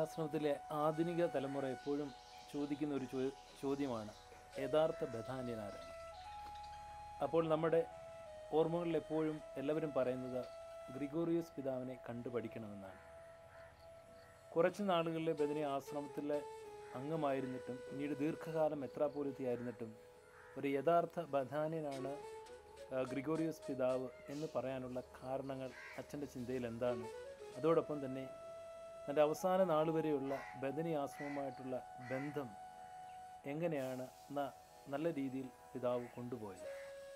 ആശ്രമത്തിലെ ആധുനിക തലമുറ എപ്പോഴും ചോദിക്കുന്ന ഒരു ചോ ചോദ്യമാണ് യഥാർത്ഥ ബഥാന്യനാരാണ് അപ്പോൾ നമ്മുടെ ഓർമ്മകളിൽ എപ്പോഴും എല്ലാവരും പറയുന്നത് ഗ്രിഗോറിയസ് പിതാവിനെ കണ്ടു പഠിക്കണമെന്നാണ് കുറച്ച് നാളുകളിലെ ബദനി ആശ്രമത്തിലെ അംഗമായിരുന്നിട്ടും പിന്നീട് ദീർഘകാലം മെത്രാപോലിത്തിയായിരുന്നിട്ടും ഒരു യഥാർത്ഥ ബഥാന്യനാണ് ആ, ഗ്രിഗോറിയസ് പിതാവ് എന്ന് പറയാനുള്ള കാരണങ്ങൾ അച്ഛൻ്റെ ചിന്തയിൽ എന്താണ് അതോടൊപ്പം തന്നെ തൻ്റെ അവസാന നാൾ വരെയുള്ള ബദനി ആശ്രമവുമായിട്ടുള്ള ബന്ധം എങ്ങനെയാണ് ന- നല്ല രീതിയിൽ പിതാവ് കൊണ്ടുപോയത്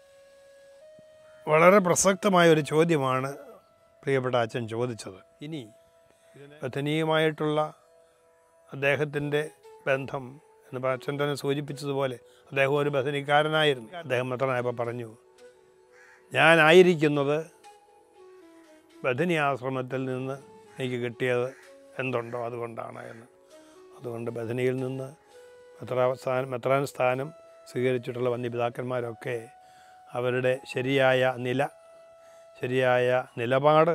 വളരെ പ്രസക്തമായ ഒരു ചോദ്യമാണ് പ്രിയപ്പെട്ട അച്ഛൻ ചോദിച്ചത് ഇനി ബഥനീയമായിട്ടുള്ള അദ്ദേഹത്തിൻ്റെ ബന്ധം എന്ന് അച്ഛൻ തന്നെ സൂചിപ്പിച്ചതുപോലെ അദ്ദേഹം ഒരു ബഥനിക്കാരനായിരുന്നു അദ്ദേഹം മെത്രനായപ്പോൾ പറഞ്ഞു ഞാനായിരിക്കുന്നത് ബഥനി ആശ്രമത്തിൽ നിന്ന് എനിക്ക് കിട്ടിയത് എന്തുണ്ടോ അതുകൊണ്ടാണ് എന്ന് അതുകൊണ്ട് ബഥനിയിൽ നിന്ന് മെത്രാ സ്ഥാനം മെത്രാൻ സ്ഥാനം സ്വീകരിച്ചിട്ടുള്ള വന്യപിതാക്കന്മാരൊക്കെ അവരുടെ ശരിയായ നില ശരിയായ നിലപാട്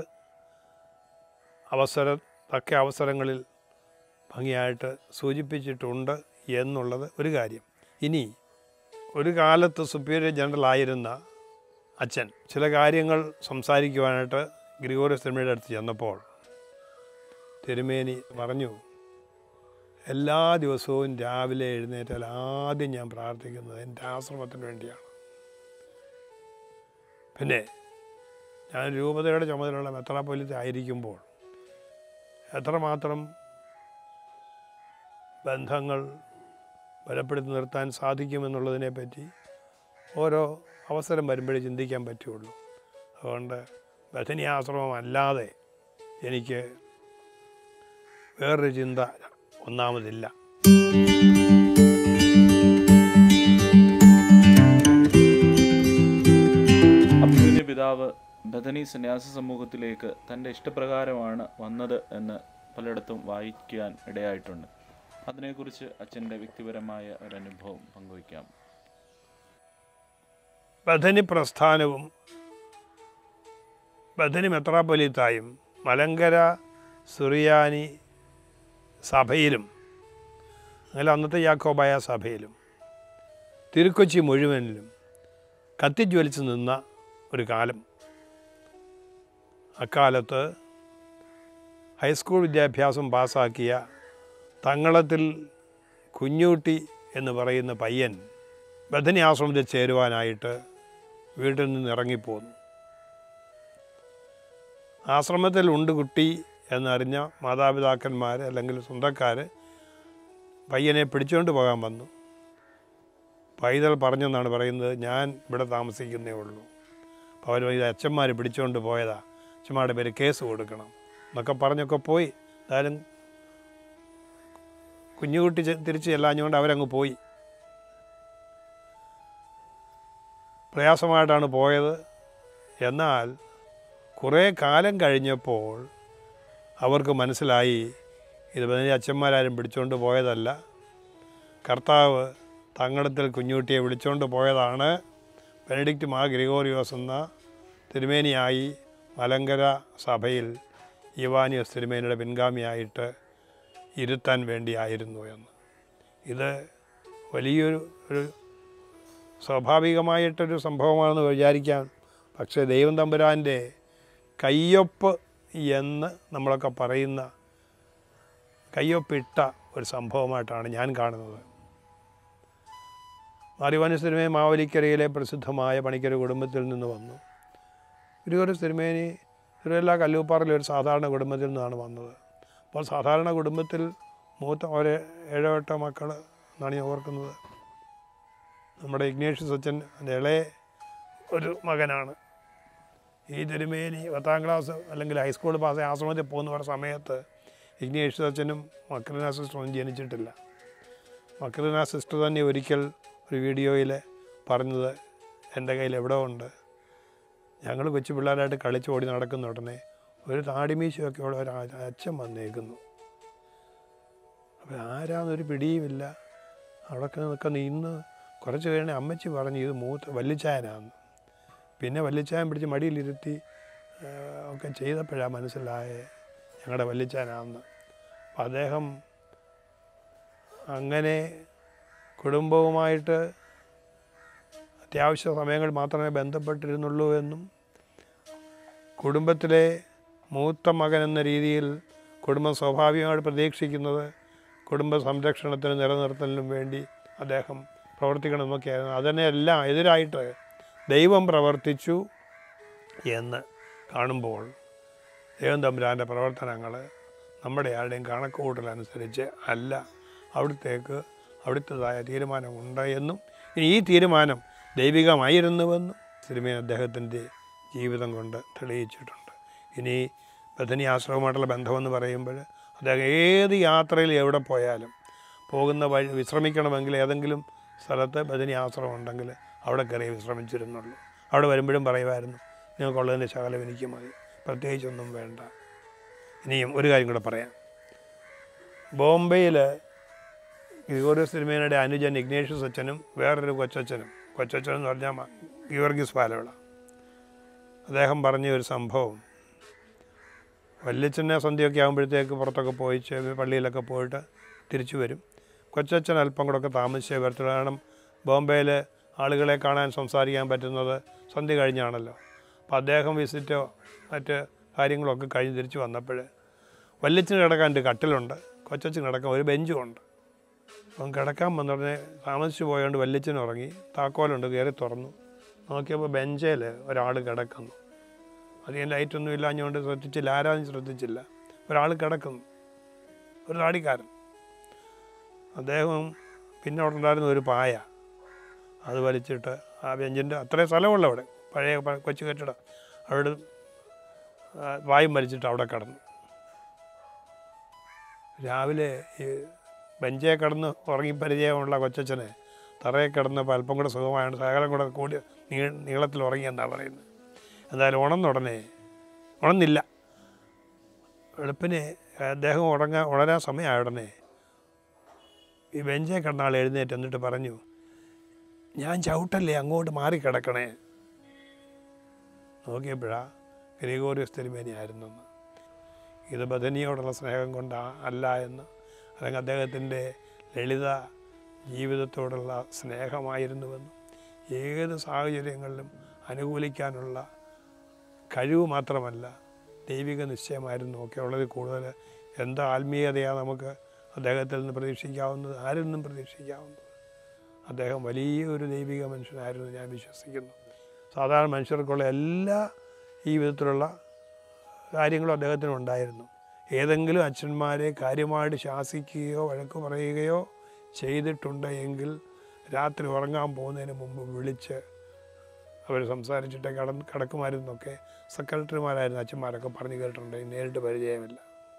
അവസര തക്ക അവസരങ്ങളിൽ ഭംഗിയായിട്ട് സൂചിപ്പിച്ചിട്ടുണ്ട് എന്നുള്ളത് ഒരു കാര്യം ഇനി ഒരു കാലത്ത് സുപ്പീരിയർ ജനറൽ ആയിരുന്ന അച്ഛൻ ചില കാര്യങ്ങൾ സംസാരിക്കുവാനായിട്ട് ഗ്രിഗോറിയസ് തിരുമേനിയുടെ അടുത്ത് ചെന്നപ്പോൾ തിരുമേനി പറഞ്ഞു എല്ലാ ദിവസവും രാവിലെ എഴുന്നേറ്റാൽ ആദ്യം ഞാൻ പ്രാർത്ഥിക്കുന്നത് എൻ്റെ ആശ്രമത്തിന് വേണ്ടിയാണ് പിന്നെ ഞാൻ രൂപതയുടെ ചുമതലയുള്ള മെത്രാപ്പൊലിത്ത് ആയിരിക്കുമ്പോൾ എത്രമാത്രം ബന്ധങ്ങൾ ബലപ്പെടുത്തി നിർത്താൻ സാധിക്കുമെന്നുള്ളതിനെ പറ്റി ഓരോ അവസരം വരുമ്പോഴേ ചിന്തിക്കാൻ പറ്റുള്ളൂ അതുകൊണ്ട് ബഥനി ആശ്രമമല്ലാതെ എനിക്ക് വേറൊരു ചിന്ത ഒന്നാമതില്ല അബ്ദുവിൻ്റെ പിതാവ് ബദനി സന്യാസ സമൂഹത്തിലേക്ക് തൻ്റെ ഇഷ്ടപ്രകാരമാണ് വന്നത് എന്ന് പലയിടത്തും വായിക്കാൻ ഇടയായിട്ടുണ്ട് അതിനെക്കുറിച്ച് അച്ഛൻ്റെ വ്യക്തിപരമായ ഒരു അനുഭവം പങ്കുവയ്ക്കാം ബഥനി പ്രസ്ഥാനവും ബഥനി മെത്രാപ്പൊലീത്തായും മലങ്കര സുറിയാനി സഭയിലും അങ്ങനെ അന്നത്തെ യാക്കോബായ സഭയിലും തിരുക്കൊച്ചി മുഴുവനിലും കത്തിജ്വലിച്ച് നിന്ന ഒരു കാലം അക്കാലത്ത് ഹൈസ്കൂൾ വിദ്യാഭ്യാസം പാസ്സാക്കിയ തങ്ങളത്തിൽ കുഞ്ഞൂട്ടി എന്ന് പറയുന്ന പയ്യൻ ബഥനി ആശ്രമത്തിൽ ചേരുവാനായിട്ട് വീട്ടിൽ നിന്ന് ഇറങ്ങിപ്പോന്നു ആശ്രമത്തിൽ ഉണ്ട് കുട്ടി എന്നറിഞ്ഞ മാതാപിതാക്കന്മാർ അല്ലെങ്കിൽ സ്വന്തക്കാർ പയ്യനെ പിടിച്ചുകൊണ്ട് പോകാൻ വന്നു പൈതൽ പറഞ്ഞെന്നാണ് പറയുന്നത് ഞാൻ ഇവിടെ താമസിക്കുന്നേ ഉള്ളൂ അപ്പോൾ അവർ ഇത് അച്ഛന്മാർ പിടിച്ചുകൊണ്ട് പോയതാ അച്ഛന്മാരുടെ പേര് കേസ് കൊടുക്കണം എന്നൊക്കെ പറഞ്ഞൊക്കെ പോയി എന്തായാലും കുഞ്ഞുകുട്ടി ചെ- തിരിച്ച് ചെല്ലാഞ്ഞുകൊണ്ട് അവരങ്ങ് പോയി പ്രയാസമായിട്ടാണ് പോയത് എന്നാൽ കുറേ കാലം കഴിഞ്ഞപ്പോൾ അവർക്ക് മനസ്സിലായി ഇത് ബദനി അച്ഛന്മാരാരും പിടിച്ചുകൊണ്ട് പോയതല്ല കർത്താവ് തങ്ങളത്തിൽ കുഞ്ഞുകുട്ടിയെ വിളിച്ചുകൊണ്ട് പോയതാണ് ബെനഡിക്റ്റ് മാ ഗ്രിഗോറിയോസ് എന്ന തിരുമേനിയായി മലങ്കര സഭയിൽ ഇവാനിയോസ് തിരുമേനിയുടെ പിൻഗാമിയായിട്ട് ഇരുത്താൻ വേണ്ടിയായിരുന്നു എന്ന് ഇത് വലിയൊരു ഒരു സ്വാഭാവികമായിട്ടൊരു സംഭവമാണെന്ന് വിചാരിക്കാം പക്ഷേ ദൈവം തമ്പുരാൻ്റെ കയ്യൊപ്പ് എന്ന് നമ്മളൊക്കെ പറയുന്ന കയ്യൊപ്പിട്ട ഒരു സംഭവമായിട്ടാണ് ഞാൻ കാണുന്നത് മാറിവാനി സിനിമയെ മാവലിക്കരയിലെ പ്രസിദ്ധമായ പണിക്കര കുടുംബത്തിൽ നിന്ന് വന്നു ഗുരുവായൂർ സിനിമേനി തിരുവല്ല കല്ലൂപ്പാറയിലെ ഒരു സാധാരണ കുടുംബത്തിൽ നിന്നാണ് വന്നത് അപ്പോൾ സാധാരണ കുടുംബത്തിൽ മൂത്ത ഒരു ഏഴോ എട്ടോ മക്കൾ എന്നാണ് ഞാൻ ഓർക്കുന്നത് നമ്മുടെ ഇഗ്നേഷ്യസ് അച്ഛൻ എൻ്റെ ഇളയ ഒരു മകനാണ് ഈ തിരുമേനി പത്താം ക്ലാസ് അല്ലെങ്കിൽ ഹൈസ്കൂൾ പാസ് ആശ്രമത്തിൽ പോകുന്ന പറഞ്ഞ സമയത്ത് ഇഗ്നേഷ്യസ് അച്ഛനും മക്രീന സിസ്റ്ററും ജനിച്ചിട്ടില്ല മക്രീന സിസ്റ്റർ തന്നെ ഒരിക്കൽ ഒരു വീഡിയോയിൽ പറഞ്ഞത് എൻ്റെ കയ്യിൽ എവിടെ ഉണ്ട് ഞങ്ങൾ കൊച്ചു പിള്ളേരായിട്ട് കളിച്ച് ഓടി നടക്കുന്ന ഉടനെ ഒരു താടിമീശയൊക്കെ ഉള്ള ഒരു ആ- അച്ഛൻ വന്നേക്കുന്നു അപ്പോൾ ആരാന്നൊരു പിടിയുമില്ല അവിടെ നിൽക്ക നിന്ന് കുറച്ച് കഴിഞ്ഞ് അമ്മച്ചി പറഞ്ഞു ഇത് മൂത്ത വല്ലിച്ചായനാന്ന് പിന്നെ വല്ലിച്ചായൻ പിടിച്ച് മടിയിലിരുത്തി ആ, ഒക്കെ ചെയ്തപ്പോഴാണ് മനസ്സിലായേ ഞങ്ങളുടെ വല്ലിച്ചായനാന്ന് അപ്പം അദ്ദേഹം അങ്ങനെ കുടുംബവുമായിട്ട് അത്യാവശ്യ സമയങ്ങൾ മാത്രമേ ബന്ധപ്പെട്ടിരുന്നുള്ളൂ എന്നും കുടുംബത്തിലെ മൂത്ത മകൻ എന്ന രീതിയിൽ കുടുംബം സ്വാഭാവികമായിട്ട് പ്രതീക്ഷിക്കുന്നത് കുടുംബ സംരക്ഷണത്തിനും നിലനിർത്തലിനും വേണ്ടി അദ്ദേഹം പ്രവർത്തിക്കണമെന്നൊക്കെയായിരുന്നു അതിനെല്ലാം എതിരായിട്ട് ദൈവം പ്രവർത്തിച്ചു എന്ന് കാണുമ്പോൾ ദൈവം തമ്പുരാൻ്റെ പ്രവർത്തനങ്ങൾ നമ്മുടെ ആരുടെയും കണക്കുകൂട്ടലനുസരിച്ച് അല്ല അവിടുത്തേക്ക് അവിടുത്തേതായ തീരുമാനമുണ്ട് എന്നും ഇനി ഈ തീരുമാനം ദൈവികമായിരുന്നുവെന്നും സിനിമ അദ്ദേഹത്തിൻ്റെ ജീവിതം കൊണ്ട് തെളിയിച്ചിട്ടുണ്ട് ഇനി ബഥനി ആശ്രമമായിട്ടുള്ള ബന്ധമെന്ന് പറയുമ്പോൾ അദ്ദേഹം ഏത് യാത്രയിൽ എവിടെ പോയാലും പോകുന്ന വഴി വിശ്രമിക്കണമെങ്കിൽ ഏതെങ്കിലും സ്ഥലത്ത് ബഥനി ആശ്രമം ഉണ്ടെങ്കിൽ അവിടെ കയറി വിശ്രമിച്ചിരുന്നുള്ളൂ അവിടെ വരുമ്പോഴും പറയുമായിരുന്നു നിങ്ങൾക്കുള്ളതിൻ്റെ ശകലം എനിക്ക് മതി പ്രത്യേകിച്ചൊന്നും വേണ്ട ഇനിയും ഒരു കാര്യം കൂടെ പറയാം ബോംബെയിൽ ഗ്രിഗോറിയസ് തിരുമേനയുടെ അനുജൻ ഇഗ്നേഷ്യസ് അച്ഛനും വേറൊരു കൊച്ചച്ഛനും കൊച്ചച്ഛൻ എന്ന് പറഞ്ഞാൽ മ- ഗീവർഗീസ് പാലവിള അദ്ദേഹം പറഞ്ഞ ഒരു സംഭവം വല്യച്ഛനെ സന്ധ്യയൊക്കെ ആകുമ്പോഴത്തേക്ക് പുറത്തൊക്കെ പോയി ചെ- പള്ളിയിലൊക്കെ പോയിട്ട് തിരിച്ചു വരും കൊച്ചച്ഛൻ അല്പം കൂടെ ഒക്കെ താമസിച്ചേ വരത്തുള്ളൂ കാരണം ബോംബെയിൽ ആളുകളെ കാണാൻ സംസാരിക്കാൻ പറ്റുന്നത് സന്ധ്യ കഴിഞ്ഞാണല്ലോ അപ്പോൾ അദ്ദേഹം വിസിറ്റോ മറ്റ് കാര്യങ്ങളൊക്കെ കഴിഞ്ഞ് തിരിച്ച് വന്നപ്പോൾ വല്യച്ഛന് കിടക്കാൻ ഒരു കട്ടിലുണ്ട് കൊച്ചച്ഛന് കിടക്കാൻ ഒരു ബെഞ്ചും ഉണ്ട് അപ്പം കിടക്കാൻ വന്നുടനെ താമസിച്ച് പോയോണ്ട് വല്യച്ഛൻ ഉറങ്ങി താക്കോലുണ്ട് കയറി തുറന്നു നോക്കിയപ്പോൾ ബെഞ്ചേൽ ഒരാൾ കിടക്കുന്നു അധികം ലൈറ്റൊന്നും ഇല്ലാഞ്ഞുകൊണ്ട് ശ്രദ്ധിച്ചില്ല ആരാനും ശ്രദ്ധിച്ചില്ല ഒരാൾ കിടക്കുന്നു ഒരു താടിക്കാരൻ അദ്ദേഹം പിന്നെ അവിടെ ഉണ്ടായിരുന്ന ഒരു പായ അത് വലിച്ചിട്ട് ആ ബെഞ്ചിൻ്റെ അത്രയും സ്ഥലമുള്ള അവിടെ പഴയ പ- കൊച്ചു കെട്ടിടം അവിടെ ആ, വായും വലിച്ചിട്ട് അവിടെ കിടന്നു രാവിലെ ഈ ബെഞ്ചേ കിടന്ന് ഉറങ്ങി പരിചയമുള്ള കൊച്ചച്ഛനെ തറയെ കിടന്നപ്പോൾ അല്പം കൂടെ സുഖമായാണ് സകലം കൂടെ കൂടി നീ നീളത്തിൽ ഉറങ്ങിയെന്നാണ് പറയുന്നത് എന്തായാലും ഉണർന്നുടനെ ഉണർന്നില്ല വെളുപ്പിന് അദ്ദേഹം ഉറങ്ങാൻ ഉണരാൻ സമയമായ ഉടനെ ഈ ബെഞ്ചേ കിടന്ന ആൾ എഴുന്നേറ്റ് എന്നിട്ട് പറഞ്ഞു ഞാൻ ചവിട്ടല്ലേ അങ്ങോട്ട് മാറി കിടക്കണേ നോക്കിയപ്പോഴാ ഗ്രിഗോറിയസ് തിരുമേനിയായിരുന്നെന്ന് ഇത് ബദനിയോടുള്ള സ്നേഹം കൊണ്ടാ അല്ല എന്ന് അല്ലെങ്കിൽ അദ്ദേഹത്തിൻ്റെ ലളിത ജീവിതത്തോടുള്ള സ്നേഹമായിരുന്നുവെന്നും ഏത് സാഹചര്യങ്ങളിലും അനുകൂലിക്കാനുള്ള കഴിവ് മാത്രമല്ല ദൈവിക നിശ്ചയമായിരുന്നു ഒക്കെ ഉള്ളത് കൂടുതൽ എന്താ ആത്മീയതയാണ് നമുക്ക് അദ്ദേഹത്തിൽ നിന്ന് പ്രതീക്ഷിക്കാവുന്നത് ആരിൽ നിന്നും പ്രതീക്ഷിക്കാവുന്നത് അദ്ദേഹം വലിയൊരു ദൈവിക മനുഷ്യനായിരുന്നു ഞാൻ വിശ്വസിക്കുന്നു സാധാരണ മനുഷ്യർക്കുള്ള എല്ലാ ഈ വിധത്തിലുള്ള കാര്യങ്ങളും അദ്ദേഹത്തിന് ഉണ്ടായിരുന്നു ഏതെങ്കിലും അച്ഛന്മാരെ കാര്യമായിട്ട് ശാസിക്കുകയോ വഴക്ക് പറയുകയോ ചെയ്തിട്ടുണ്ട് എങ്കിൽ രാത്രി ഉറങ്ങാൻ പോകുന്നതിന് മുമ്പ് വിളിച്ച് അവർ സംസാരിച്ചിട്ട് കട കിടക്കുമായിരുന്നൊക്കെ സെക്രട്ടറിമാരായിരുന്ന അച്ഛന്മാരൊക്കെ പറഞ്ഞു കേട്ടിട്ടുണ്ട് നേരിട്ട് പരിചയമില്ല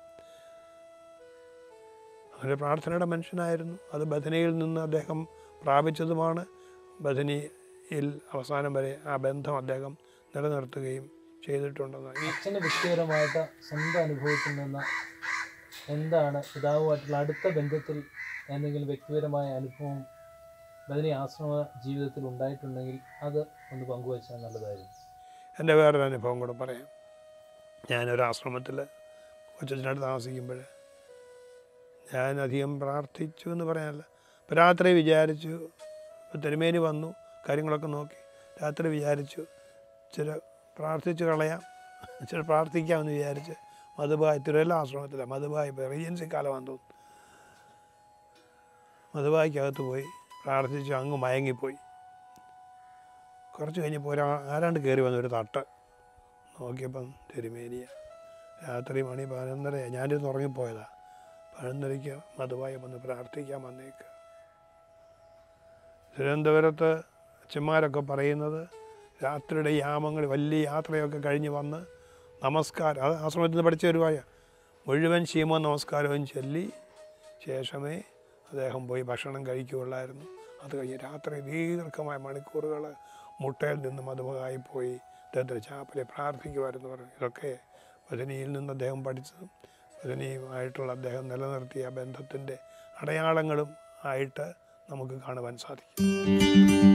അവൻ്റെ പ്രാർത്ഥനയുടെ മനുഷ്യനായിരുന്നു അത് ബഥനയിൽ നിന്ന് അദ്ദേഹം പ്രാപിച്ചതുമാണ് ബഥനിയിൽ അവസാനം വരെ ആ ബന്ധം അദ്ദേഹം നിലനിർത്തുകയും ചെയ്തിട്ടുണ്ടെന്ന് ഈ അച്ഛൻ്റെ വ്യക്തിപരമായിട്ട് സ്വന്തം അനുഭവത്തിൽ നിന്ന് എന്താണ് പിതാവുമായിട്ടുള്ള അടുത്ത ബന്ധത്തിൽ എന്തെങ്കിലും വ്യക്തിപരമായ അനുഭവം ബദനി ആശ്രമ ജീവിതത്തിൽ ഉണ്ടായിട്ടുണ്ടെങ്കിൽ അത് ഒന്ന് പങ്കുവച്ചാൽ നല്ലതായിരുന്നു എൻ്റെ വേറൊരു അനുഭവം കൂടെ പറയാം ഞാനൊരു ആശ്രമത്തിൽ കൊച്ചച്ഛനടുത്ത് താമസിക്കുമ്പോൾ ഞാൻ അധികം പ്രാർത്ഥിച്ചു എന്ന് പറയാനല്ല അപ്പോൾ രാത്രി വിചാരിച്ചു ഇപ്പോൾ തിരുമേനി വന്നു കാര്യങ്ങളൊക്കെ നോക്കി രാത്രി വിചാരിച്ചു ചില പ്രാർത്ഥിച്ച് കളയാം ചില പ്രാർത്ഥിക്കാമെന്ന് വിചാരിച്ച് മധുബായ് തിരുവല്ല ആശ്രമത്തിലാണ് മധുബായ് ഇപ്പോൾ റീജൻസി കാലമാണെന്ന് തോന്നുന്നു മധുബായ്ക്കകത്ത് പോയി പ്രാർത്ഥിച്ച് അങ്ങ് മയങ്ങിപ്പോയി കുറച്ച് കഴിഞ്ഞപ്പോൾ ഒരാ ആരാണ്ട് കയറി വന്ന ഒരു തട്ട് നോക്കിയപ്പം തിരുമേനിയ രാത്രി മണി പതിനൊന്നര ഞാനിരുന്ന് ഉറങ്ങിപ്പോയതാ പതിനൊന്നരയ്ക്ക് മധുവായി വന്ന് പ്രാർത്ഥിക്കാൻ വന്നേക്ക് തിരുവനന്തപുരത്ത് അച്ഛന്മാരൊക്കെ പറയുന്നത് രാത്രിയുടെ യാമങ്ങൾ വലിയ യാത്രയൊക്കെ കഴിഞ്ഞ് വന്ന് നമസ്കാരം അത് ആശ്രമത്തിൽ നിന്ന് പഠിച്ച ഒരു കാര്യം മുഴുവൻ ശീമോ നമസ്കാരവും ചൊല്ലി ശേഷമേ അദ്ദേഹം പോയി ഭക്ഷണം കഴിക്കുകയുള്ളായിരുന്നു അത് കഴിഞ്ഞ് രാത്രി ദീർഘമായ മണിക്കൂറുകൾ മുട്ടയിൽ നിന്ന് മധുമകായി പോയി അദ്ദേഹത്തിൻ്റെ ചാപ്പലെ പ്രാർത്ഥിക്കുമായിരുന്നു പറഞ്ഞു ഇതൊക്കെ വചനിയിൽ നിന്ന് അദ്ദേഹം പഠിച്ചതും വചനിയുമായിട്ടുള്ള അദ്ദേഹം നിലനിർത്തിയ ബന്ധത്തിൻ്റെ അടയാളങ്ങളും ആയിട്ട് നമുക്ക് കാണുവാൻ സാധിക്കും